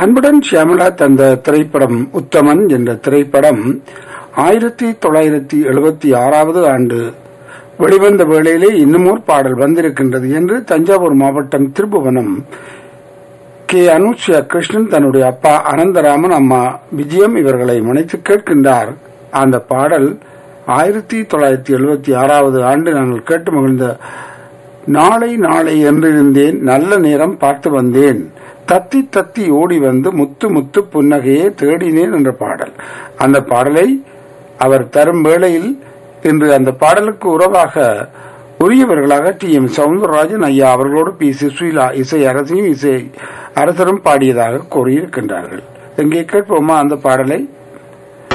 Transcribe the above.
அன்புடன் ஷியாமலா தந்த திரைப்படம் உத்தமன் என்ற திரைப்படம் ஆயிரத்தி தொள்ளாயிரத்தி எழுபத்தி ஆறாவது ஆண்டு வெளிவந்த வேளையிலே இன்னுமோர் பாடல் வந்திருக்கின்றது என்று தஞ்சாவூர் மாவட்டம் திருப்புவனம் கே அனுஷ்யா கிருஷ்ணன் தன்னுடைய அப்பா அனந்தராமன் அம்மா விஜயம் இவர்களை மனைத்து கேட்கின்றார் அந்த பாடல் ஆயிரத்தி தொள்ளாயிரத்தி எழுபத்தி ஆறாவது ஆண்டு நாங்கள் கேட்டு மகிழ்ந்த நாளை நாளை என்றிருந்தேன் நல்ல நேரம் பார்த்து வந்தேன் தத்தி தத்தி ஓடி வந்து முத்து முத்து புன்னகையே தேடினேன் என்ற பாடல் அந்த பாடலை அவர் தரும் வேளையில் இன்று அந்த பாடலுக்கு உறவாக உரியவர்களாக டி எம் சவுந்தரராஜன் ஐயா அவர்களோடு பி சுஷீலா இசை அரசியும் இசை அரசரும் பாடியதாக கூறியிருக்கின்றார்கள் எங்கே கேட்போமா அந்த பாடலை